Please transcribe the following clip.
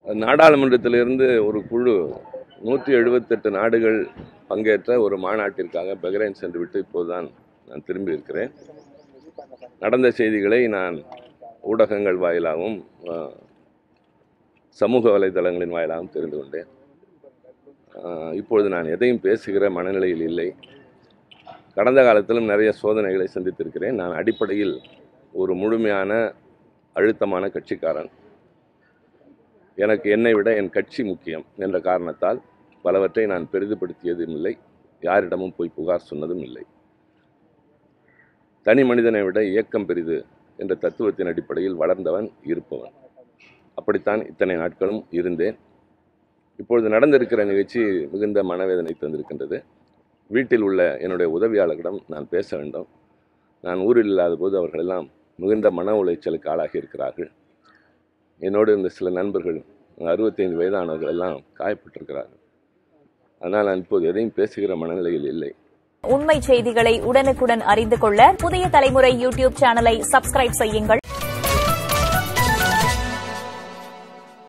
நாடாளுமன்றத்திலிருந்து ஒரு குழு நூற்றி எழுபத்தெட்டு நாடுகள் பங்கேற்ற ஒரு மாநாட்டிற்காக பஹ்ரைன் சென்றுவிட்டு இப்போதுதான் நான் திரும்பி இருக்கிறேன் நடந்த செய்திகளை நான் ஊடகங்கள் வாயிலாகவும் அஹ், சமூக வலைதளங்களின் வாயிலாகவும் தெரிந்து கொண்டேன் அஹ், இப்பொழுது நான் எதையும் பேசுகிற மனநிலையில் இல்லை கடந்த காலத்திலும் நிறைய சோதனைகளை சந்தித்திருக்கிறேன் நான் அடிப்படையில் ஒரு முழுமையான அழுத்தமான கட்சிக்காரன் எனக்கு என்னை விட என் கட்சி முக்கியம் என்ற காரணத்தால் பலவற்றை நான் பெரிதுபடுத்தியதும் இல்லை யாரிடமும் போய் புகார் சொன்னதும் இல்லை தனி மனிதனை விட இயக்கம் பெரிது என்ற தத்துவத்தின் அடிப்படையில் வளர்ந்தவன் இருப்பவன் அப்படித்தான் இத்தனை நாட்களும் இருந்தேன் இப்பொழுது நடந்திருக்கிற நிகழ்ச்சி மிகுந்த மனவேதனை தந்திருக்கின்றது வீட்டில் உள்ள என்னுடைய உதவியாளர்களிடம் நான் பேச வேண்டும் நான் ஊரில் இல்லாத போது அவர்களெல்லாம் மிகுந்த மன உளைச்சலுக்கு ஆளாகி இருக்கிறார்கள் என்னோடு இருந்த சில நண்பர்கள் அறுபத்தைந்து வயதானவர்கள் எல்லாம் காயப்பட்டிருக்கிறார்கள் அதனால் நான் இப்போது எதையும் பேசுகிற மனநிலையில் இல்லை உண்மை செய்திகளை உடனுக்குடன் அறிந்து கொள்ள புதிய தலைமுறை யூடியூப் சேனலை சப்ஸ்கிரைப் செய்யுங்கள்